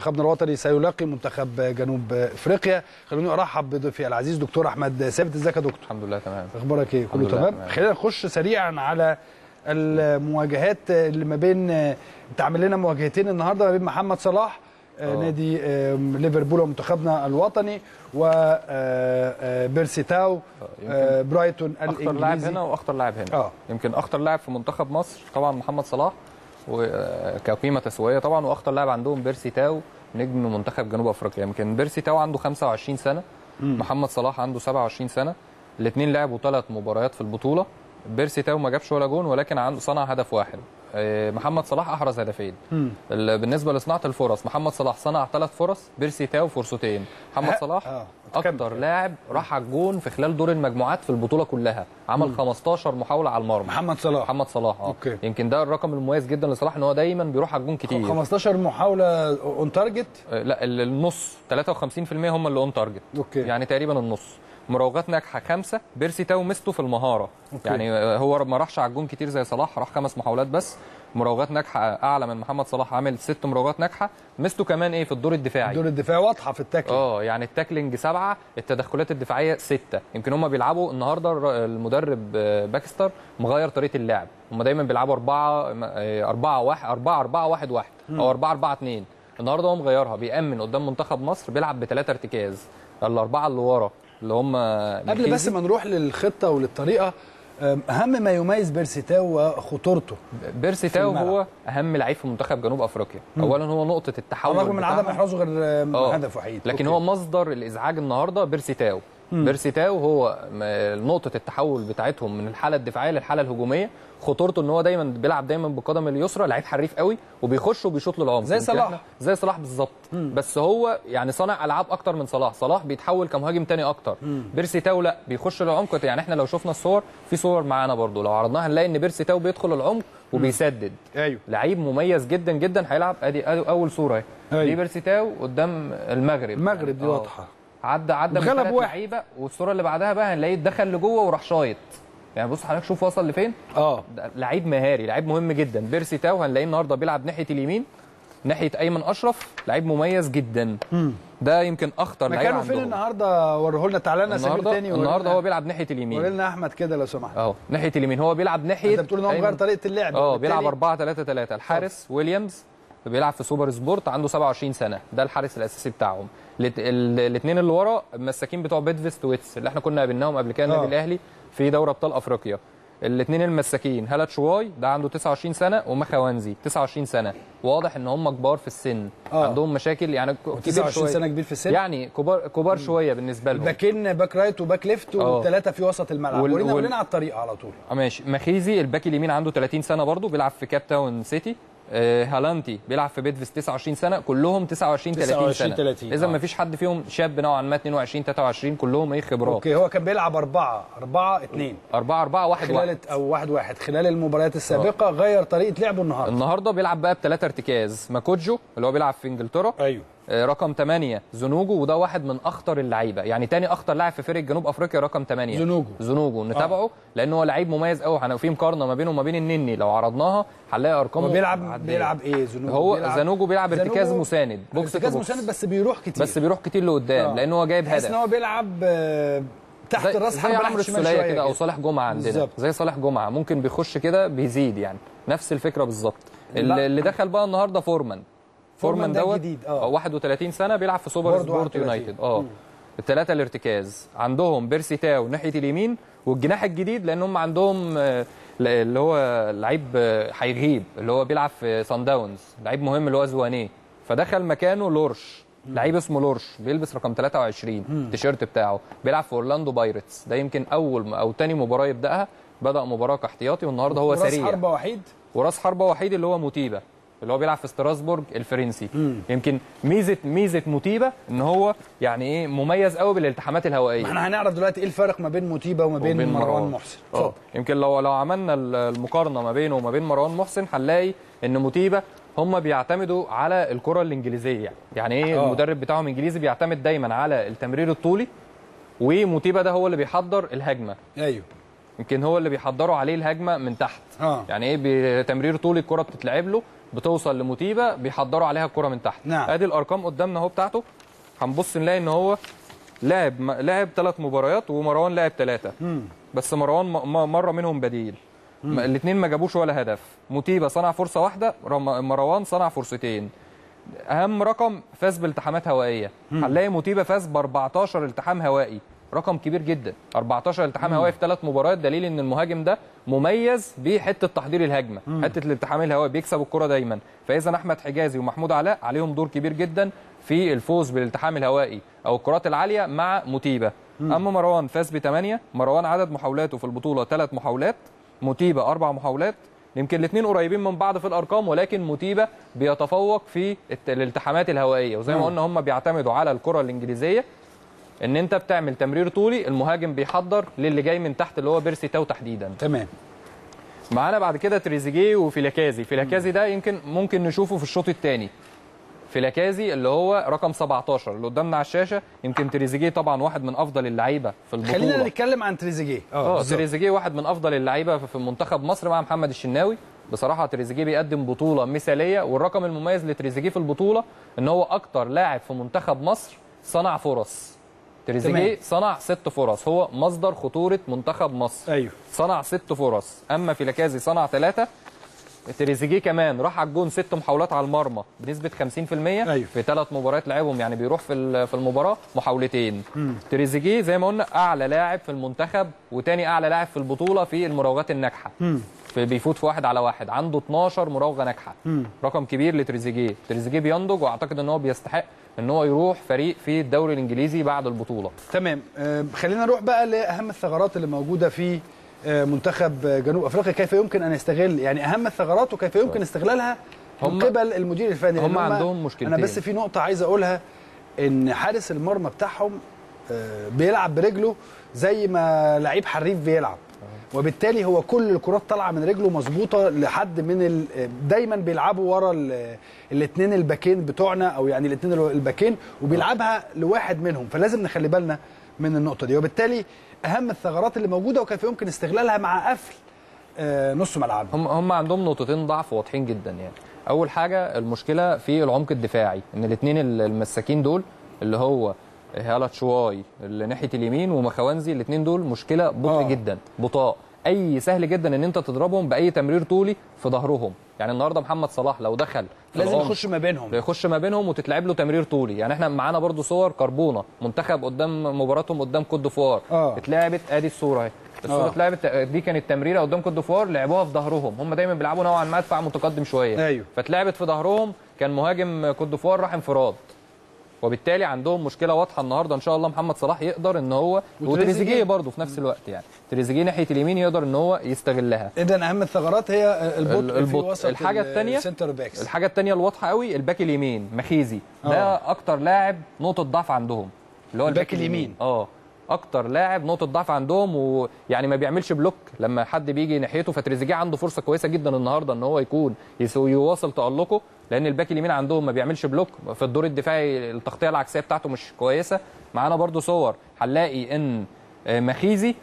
منتخبنا الوطني سيلاقي منتخب جنوب افريقيا خلوني ارحب بضيفي العزيز دكتور احمد ثابت ازيك يا دكتور الحمد لله تمام اخبارك ايه كله الحمد لله تمام تمام. خلينا نخش سريعا على المواجهات اللي ما بين انت عامل لنا مواجهتين النهارده ما بين محمد صلاح آه، آه. نادي آه، ليفربول ومنتخبنا الوطني وبيرسي تاو يمكن آه، برايتون اخطر لاعب الانجليزي هنا واخطر لاعب هنا اه يمكن اخطر لاعب في منتخب مصر طبعا محمد صلاح وكقيمه تسويقيه طبعا واخطر لاعب عندهم بيرسي تاو نجم منتخب جنوب افريقيا يمكن بيرسي تاو عنده 25 سنه محمد صلاح عنده 27 سنه الاثنين لعبوا ثلاث مباريات في البطوله بيرسي تاو ما جابش ولا جون ولكن عنده صنع هدف واحد آه، محمد صلاح احرز هدفين مم. ال- بالنسبه لصناعه الفرص محمد صلاح صنع ثلاث فرص بيرسي تاو فرصتين محمد ه- صلاح آه. اكتر لاعب راح على الجون في خلال دور المجموعات في البطوله كلها عمل 15 محاوله على المرمى محمد صلاح محمد صلاح اه أوكي. يمكن ده الرقم المميز جدا لصلاح ان هو دايما بيروح على الجون كتير 15 محاوله اون تارجت آه، لا ال- النص 53% هم اللي اون تارجت اوكي يعني تقريبا النص مراوغات ناجحه خمسه بيرسي تاو مسته في المهاره أوكي. يعني آه، هو ما راحش على الجون كتير زي صلاح راح خمس محاولات بس مراوغات ناجحه اعلى من محمد صلاح عامل ست مراوغات ناجحه مسته كمان ايه في الدور الدفاعي دور الدفاع واضحه في التاكل اه يعني التاكلينج سبعه التدخلات الدفاعيه سته يمكن هم بيلعبوا النهارده الر- المدرب آه، باكستر مغير طريقه اللعب هم دايما بيلعبوا 4 4 1 4 4 1 1 او 4 4 2 النهارده هو مغيرها بيأمن قدام منتخب مصر بيلعب بثلاثه ارتكاز الاربعه اللي ورا اللي هم قبل بس ميكيزي. ما نروح للخطه وللطريقه أم، اهم ما يميز بيرسيتاو وخطورته بيرسي تاو الملعب. هو اهم لعيب في منتخب جنوب افريقيا اولا هو نقطه التحول رغم من عدم بتاعهم. احرازه غير أم، آه. هدف وحيد لكن أوكي. هو مصدر الازعاج النهارده بيرسي تاو بيرسي تاو هو م- نقطه التحول بتاعتهم من الحاله الدفاعيه للحاله الهجوميه خطورته ان هو دايما بيلعب دايما بالقدم اليسرى لعيب حريف قوي وبيخش وبيشوط للعمق زي يمكن صلاح. إحنا- زي صلاح بالظبط بس هو يعني صانع العاب اكتر من صلاح صلاح بيتحول كمهاجم تاني اكتر بيرسي تاو لا بيخش للعمق يعني احنا لو شفنا الصور في صور معانا برضو لو عرضناها هنلاقي ان بيرسي تاو بيدخل العمق وبيسدد ايوه لعيب مميز جدا جدا هيلعب ادي ادي اول صوره اهي أيوة. دي بيرسي تاو قدام المغرب المغرب دي آه. واضحه عدى عدى من وغلب ثلاث واحد. لعيبه والصوره اللي بعدها بقى هنلاقيه دخل لجوه وراح شايط يعني بص حضرتك شوف وصل لفين اه ده لعيب مهاري لعيب مهم جدا بيرسي تاو هنلاقيه النهارده بيلعب ناحيه اليمين ناحيه ايمن اشرف لعيب مميز جدا ده يمكن اخطر لعيب مكانه فين عندهم النهارده وريه لنا تعالى لنا سمير النهارده تاني وريه النهارده لنا- هو بيلعب ناحيه وري اليمين لنا احمد كده لو سمحت اهو ناحيه اليمين هو بيلعب ناحيه انت بتقول ان هو مغير أيمن- طريقه اللعب اه وبالتالي بيلعب 4 3 3 الحارس ويليامز بيلعب في سوبر سبورت عنده 27 سنه ده الحارس الاساسي بتاعهم الاثنين اللي ورا المساكين بتوع بيدفيست ويتس اللي احنا كنا قابلناهم قبل كده النادي آه. الاهلي في دوري ابطال افريقيا الاثنين المساكين هالات شواي ده عنده 29 سنه ومخاوانزي 29 سنه واضح ان هم كبار في السن آه. عندهم مشاكل يعني ك- كبير 29 شويه سنه كبير في السن يعني كبار كبار شويه بالنسبه لهم باكين باك رايت وباك ليفت آه. والثلاثه في وسط الملعب وال- ورينا وال- ورينا على الطريقه على طول آه ماشي مخيزي الباك اليمين عنده 30 سنه برضه بيلعب في كاب تاون سيتي آه هالانتي بيلعب في بيدفيس 29 سنه كلهم 29 30 29 سنه 30 اذا آه. ما فيش حد فيهم شاب نوعا ما 22 23 كلهم ايه خبرات اوكي هو كان بيلعب 4 4 2 4 4 1 خلال 1 او 1 1 خلال المباريات السابقه غير طريقه لعبه النهارده النهارده بيلعب بقى بثلاثه ارتكاز ماكوجو اللي هو بيلعب في انجلترا ايوه آه، رقم 8 زونوجو وده واحد من اخطر اللعيبه يعني تاني اخطر لاعب في فرقه جنوب افريقيا رقم 8 زونوجو. زونوجو نتابعه لان هو لعيب مميز قوي هن- في مقارنه ما بينه وما بين النني لو عرضناها هنلاقي ارقامه هو بيلعب معدية. بيلعب ايه زنوجو هو بيلعب زانوجو بيلعب ارتكاز زانوجو مساند بوكس تو ارتكاز بوكس. مساند بس بيروح كتير بس بيروح كتير لقدام آه. لان هو جايب تحس ان هدف هو بيلعب آه، تحت زي, الراس زي حرب عمرو ناحية الشمال السوليه شوية كده او صالح جمعه عندنا بالظبط. زي صالح جمعه ممكن بيخش كده بيزيد يعني نفس الفكره بالظبط لا. اللي, اللي دخل بقى النهارده فورمان فورمان ده دوت جديد، آه. 31 سنه بيلعب في سوبر برضه سبورت 31. يونايتد اه الثلاثه الارتكاز عندهم بيرسي تاو ناحيه اليمين والجناح الجديد لان هم عندهم آه، اللي هو لعيب آه، هيغيب اللي هو بيلعب في سان داونز لعيب مهم اللي هو زوانيه فدخل مكانه لورش لعيب اسمه لورش بيلبس رقم 23 التيشيرت بتاعه بيلعب في اورلاندو بايرتس ده يمكن اول او تاني مباراه يبداها بدا مباراه كاحتياطي والنهارده هو راس سريع حربه وحيد وراس حربه وحيد اللي هو موتيبا اللي هو بيلعب في ستراسبورج الفرنسي يمكن ميزه ميزه موتيبا ان هو يعني ايه مميز قوي بالالتحامات الهوائيه احنا هنعرف دلوقتي ايه الفرق ما بين موتيبا وما بين, وبين مروان محسن اه اتفضل يمكن لو لو عملنا ال- المقارنه ما بينه وما بين مروان محسن هنلاقي ان موتيبا هم بيعتمدوا على الكره الانجليزيه يعني يعني ايه آه. المدرب بتاعهم انجليزي بيعتمد دايما على التمرير الطولي وموتيبا ده هو اللي بيحضر الهجمه ايوه يمكن هو اللي بيحضروا عليه الهجمه من تحت اه يعني ايه بتمرير طولي الكره بتتلعب له بتوصل لموتيبا بيحضروا عليها الكره من تحت نعم. ادي الارقام قدامنا اهو بتاعته هنبص نلاقي ان هو لعب لعب ثلاث مباريات ومروان لعب ثلاثه بس مروان م- م- مره منهم بديل الاثنين ما جابوش ولا هدف موتيبا صنع فرصه واحده رم- مروان صنع فرصتين اهم رقم فاز بالتحامات هوائيه هنلاقي موتيبا فاز ب 14 التحام هوائي رقم كبير جدا 14 التحام هوائي في ثلاث مباريات دليل ان المهاجم ده مميز بحته تحضير الهجمه حته الالتحام الهوائي بيكسب الكره دايما فاذا احمد حجازي ومحمود علاء عليهم دور كبير جدا في الفوز بالالتحام الهوائي او الكرات العاليه مع موتيبا اما مروان فاز بثمانيه مروان عدد محاولاته في البطوله ثلاث محاولات موتيبا اربع محاولات يمكن الاثنين قريبين من بعض في الارقام ولكن موتيبا بيتفوق في الت- الالتحامات الهوائيه وزي ما قلنا هم بيعتمدوا على الكره الانجليزيه ان انت بتعمل تمرير طولي المهاجم بيحضر للي جاي من تحت اللي هو بيرسي تاو تحديدا تمام معانا بعد كده تريزيجيه وفيلاكازي فيلاكازي ده يمكن ممكن نشوفه في الشوط الثاني فيلاكازي اللي هو رقم 17 اللي قدامنا على الشاشه يمكن تريزيجيه طبعا واحد من افضل اللعيبه في البطوله خلينا نتكلم عن تريزيجيه اه بالظبط. تريزيجيه واحد من افضل اللعيبه في في منتخب مصر مع محمد الشناوي بصراحه تريزيجيه بيقدم بطوله مثاليه والرقم المميز لتريزيجيه في البطوله ان هو اكتر لاعب في منتخب مصر صنع فرص تريزيجيه تمام. صنع ست فرص هو مصدر خطوره منتخب مصر ايوه صنع ست فرص اما فيلاكازي صنع ثلاثه تريزيجيه كمان راح على الجون ست محاولات على المرمى بنسبه 50% أيوة. في ثلاث مباريات لعبهم يعني بيروح في ال- في المباراه محاولتين تريزيجيه زي ما قلنا اعلى لاعب في المنتخب وتاني اعلى لاعب في البطوله في المراوغات الناجحه في بيفوت في واحد على واحد عنده 12 مراوغه ناجحه رقم كبير لتريزيجيه تريزيجيه بينضج واعتقد ان هو بيستحق ان هو يروح فريق في الدوري الانجليزي بعد البطوله تمام آه، خلينا نروح بقى لاهم الثغرات اللي موجوده في آه، منتخب آه، جنوب افريقيا كيف يمكن ان يستغل يعني اهم الثغرات وكيف يمكن استغلالها من هم- قبل المدير الفني هم لأن عندهم مشكلتين. انا بس في نقطه عايز اقولها ان حارس المرمى بتاعهم آه، بيلعب برجله زي ما لعيب حريف بيلعب وبالتالي هو كل الكرات طالعه من رجله مظبوطه لحد من ال... دايما بيلعبوا ورا الاثنين الباكين بتوعنا او يعني الاثنين الباكين وبيلعبها لواحد منهم فلازم نخلي بالنا من النقطه دي وبالتالي اهم الثغرات اللي موجوده وكيف يمكن استغلالها مع قفل آه، نص ملعبهم هم هم عندهم نقطتين ضعف واضحين جدا يعني اول حاجه المشكله في العمق الدفاعي ان الاثنين المساكين دول اللي هو هالا تشواي اللي ناحيه اليمين ومخوانزي الاثنين دول مشكله بطء آه. آه. جدا بطاء اي سهل جدا ان انت تضربهم باي تمرير طولي في ظهرهم يعني النهارده محمد صلاح لو دخل في لازم العمق يخش ما بينهم يخش ما بينهم وتتلعب له تمرير طولي يعني احنا معانا برضو صور كربونه منتخب قدام مباراتهم قدام كوت ديفوار آه. اتلعبت ادي الصوره اهي الصوره آه. اتلعبت دي كانت تمريره قدام كوت ديفوار لعبوها في ظهرهم هم دايما بيلعبوا نوعا ما دفاع متقدم شويه أيوه. فاتلعبت في ظهرهم كان مهاجم كوت ديفوار راح انفراد وبالتالي عندهم مشكله واضحه النهارده ان شاء الله محمد صلاح يقدر ان هو وتريزيجيه. وتريزيجيه برضه في نفس الوقت يعني تريزيجيه ناحيه اليمين يقدر ان هو يستغلها اذا اهم الثغرات هي البطء ال- في البطء. وسط الحاجة ال- التانية- السنتر باكس الحاجه الثانيه الواضحه قوي الباك اليمين مخيزي ده آه. اكتر لاعب نقطه ضعف عندهم اللي هو الباك اليمين. اه اكتر لاعب نقطه ضعف عندهم ويعني ما بيعملش بلوك لما حد بيجي ناحيته فتريزيجيه عنده فرصه كويسه جدا النهارده ان هو يكون يسو- يواصل تالقه لان الباك اليمين عندهم ما بيعملش بلوك في الدور الدفاعي التغطيه العكسيه بتاعته مش كويسه معانا برضو صور هنلاقي ان آه، مخيزي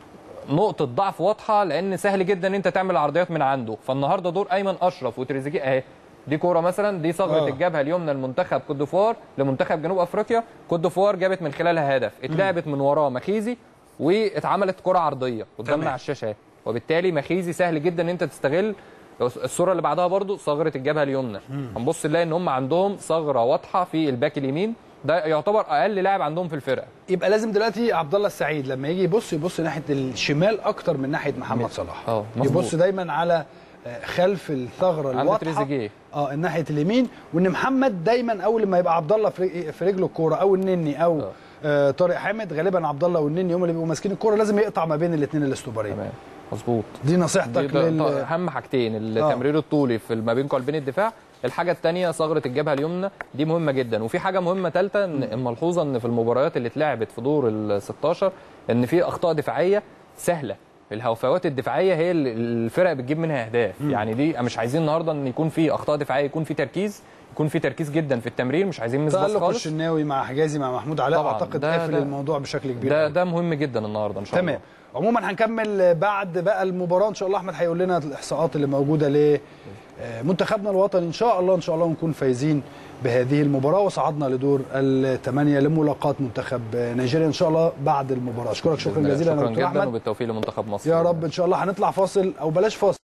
نقطة ضعف واضحة لأن سهل جدا إن أنت تعمل عرضيات من عنده، فالنهارده دور أيمن أشرف وتريزيجيه أهي دي كورة مثلا دي ثغرة آه. الجبهة اليمنى لمنتخب كوت ديفوار لمنتخب جنوب أفريقيا، كوت ديفوار جابت من خلالها هدف، اتلعبت من وراه مخيزي واتعملت كرة عرضية قدامنا تمام. على الشاشة أهي، وبالتالي مخيزي سهل جدا إن أنت تستغل الصورة اللي بعدها برضو ثغرة الجبهة اليمنى، هنبص نلاقي إن هم عندهم ثغرة واضحة في الباك اليمين، ده يعتبر أقل لاعب عندهم في الفرقة. يبقى لازم دلوقتي عبد الله السعيد لما يجي يبص يبص ناحيه الشمال اكتر من ناحيه محمد صلاح اه، مظبوط. يبص دايما على آه، خلف الثغره عند الواضحه تريزيجيه. اه ناحيه اليمين وان محمد دايما اول ما يبقى عبد الله في رج- في رجله الكوره او النني او اه. آه طارق حامد غالبا عبد الله والنني هم اللي بيبقوا ماسكين الكوره لازم يقطع ما بين الاثنين الاستوبرين تمام مظبوط دي نصيحتك دي ده- لل ده اهم حاجتين التمرير الطولي في ما بين قلبين الدفاع الحاجه الثانيه ثغره الجبهه اليمنى دي مهمه جدا وفي حاجه مهمه ثالثه ان ملحوظه ان في المباريات اللي اتلعبت في دور ال 16 ان في اخطاء دفاعيه سهله الهوفوات الدفاعيه هي اللي الفرق بتجيب منها اهداف يعني دي مش عايزين النهارده ان يكون في اخطاء دفاعيه يكون في تركيز يكون في تركيز جدا في التمرير مش عايزين مسباس تألق خالص الشناوي مع حجازي مع محمود علاء طبعاً. اعتقد ده- قافل ده- الموضوع بشكل كبير ده أوي. ده مهم جدا النهارده ان شاء الله تمام عموما هنكمل بعد بقى المباراه ان شاء الله احمد هيقول لنا الاحصاءات اللي موجوده آه، منتخبنا الوطني ان شاء الله ان شاء الله نكون فايزين بهذه المباراه وصعدنا لدور الثمانيه لملاقاه منتخب آه، نيجيريا ان شاء الله بعد المباراه اشكرك شكرا بإذن الله. جزيلا يا شكرا دكتور جدا احمد وبالتوفيق لمنتخب مصر يا رب ان شاء الله هنطلع فاصل او بلاش فاصل